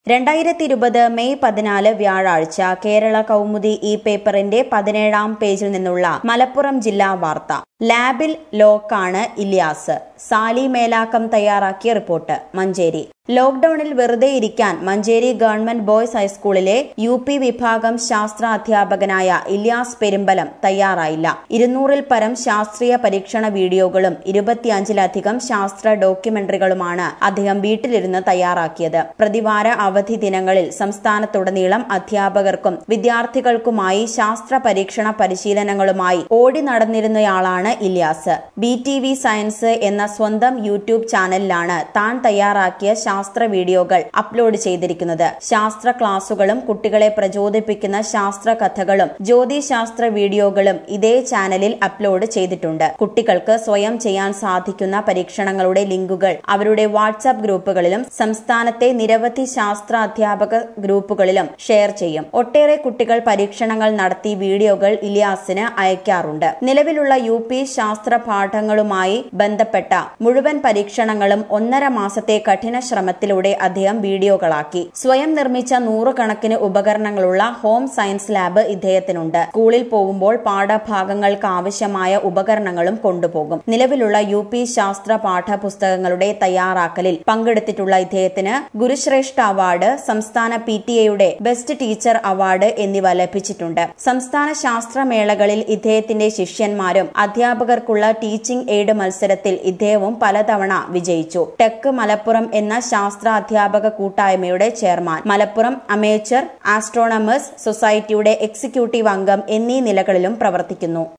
രണ്ടായിരത്തി ഇരുപത് മെയ് പതിനാല് വ്യാഴാഴ്ച കേരള കൗമുദി ഈ പേപ്പറിന്റെ പതിനേഴാം പേജിൽ നിന്നുള്ള മലപ്പുറം ജില്ലാ വാർത്ത ലാബിൽ ലോക്കാണ് ഇല്യാസ് സാലി മേലാക്കം തയ്യാറാക്കിയ റിപ്പോർട്ട് മഞ്ചേരി ലോക്ഡൌണിൽ വെറുതെ ഇരിക്കാൻ മഞ്ചേരി ഗവൺമെന്റ് ബോയ്സ് ഹൈസ്കൂളിലെ യു പി വിഭാഗം ശാസ്ത്ര അധ്യാപകനായ ഇല്യാസ് പെരുമ്പലം തയ്യാറായില്ല ഇരുന്നൂറിൽ പരം ശാസ്ത്രീയ പരീക്ഷണ വീഡിയോകളും ഇരുപത്തിയഞ്ചിലധികം ശാസ്ത്ര ഡോക്യുമെന്ററികളുമാണ് അദ്ദേഹം വീട്ടിലിരുന്ന് തയ്യാറാക്കിയത് പ്രതിവാര അവധി ദിനങ്ങളിൽ സംസ്ഥാനത്തുടനീളം അധ്യാപകർക്കും വിദ്യാർത്ഥികൾക്കുമായി ശാസ്ത്ര പരീക്ഷണ പരിശീലനങ്ങളുമായി ഓടി നടന്നിരുന്നയാളാണ് Ilyas B T V science എന്ന സ്വന്തം യൂട്യൂബ് ചാനലിലാണ് താൻ തയ്യാറാക്കിയ ശാസ്ത്ര വീഡിയോകൾ അപ്ലോഡ് ചെയ്തിരിക്കുന്നത് ശാസ്ത്ര ക്ലാസുകളും കുട്ടികളെ പ്രചോദിപ്പിക്കുന്ന ശാസ്ത്ര കഥകളും ജ്യോതിശാസ്ത്ര വീഡിയോകളും ഇതേ ചാനലിൽ അപ്ലോഡ് ചെയ്തിട്ടുണ്ട് കുട്ടികൾക്ക് സ്വയം ചെയ്യാൻ സാധിക്കുന്ന പരീക്ഷണങ്ങളുടെ ലിങ്കുകൾ അവരുടെ വാട്സാപ്പ് ഗ്രൂപ്പുകളിലും സംസ്ഥാനത്തെ നിരവധി ശാസ്ത്ര അധ്യാപക ഗ്രൂപ്പുകളിലും ഷെയർ ചെയ്യും ഒട്ടേറെ കുട്ടികൾ പരീക്ഷണങ്ങൾ നടത്തി വീഡിയോകൾ ഇലിയാസിന് അയക്കാറുണ്ട് നിലവിലുള്ള യു പി ശാസ്ത്ര പാഠങ്ങളുമായി ബന്ധപ്പെട്ട മുഴുവൻ പരീക്ഷണങ്ങളും ഒന്നര മാസത്തെ കഠിന ശ്രമത്തിലൂടെ അദ്ദേഹം വീഡിയോകളാക്കി സ്വയം നിർമ്മിച്ച നൂറുകണക്കിന് ഉപകരണങ്ങളുള്ള ഹോം സയൻസ് ലാബ് ഇദ്ദേഹത്തിനുണ്ട് സ്കൂളിൽ പോകുമ്പോൾ പാഠഭാഗങ്ങൾക്ക് ആവശ്യമായ ഉപകരണങ്ങളും കൊണ്ടുപോകും നിലവിലുള്ള യു പി ശാസ്ത്ര പാഠപുസ്തകങ്ങളുടെ തയ്യാറാക്കലിൽ പങ്കെടുത്തിട്ടുള്ള ഇദ്ദേഹത്തിന് ഗുരുശ്രേഷ്ഠ അവാർഡ് സംസ്ഥാന പി ടി എയുടെ ബെസ്റ്റ് ടീച്ചർ അവാർഡ് എന്നിവ ലഭിച്ചിട്ടുണ്ട് സംസ്ഥാന ശാസ്ത്രമേളകളിൽ ഇദ്ദേഹത്തിന്റെ ശിഷ്യന്മാരും അധ്യാപകർക്കുള്ള ടീച്ചിംഗ് എയ്ഡ് മത്സരത്തിൽ ഇദ്ദേഹവും പലതവണ വിജയിച്ചു ടെക് മലപ്പുറം എന്ന ശാസ്ത്ര അധ്യാപക കൂട്ടായ്മയുടെ ചെയർമാൻ മലപ്പുറം അമേച്ചർ ആസ്ട്രോണമേഴ്സ് സൊസൈറ്റിയുടെ എക്സിക്യൂട്ടീവ് അംഗം എന്നീ നിലകളിലും പ്രവർത്തിക്കുന്നു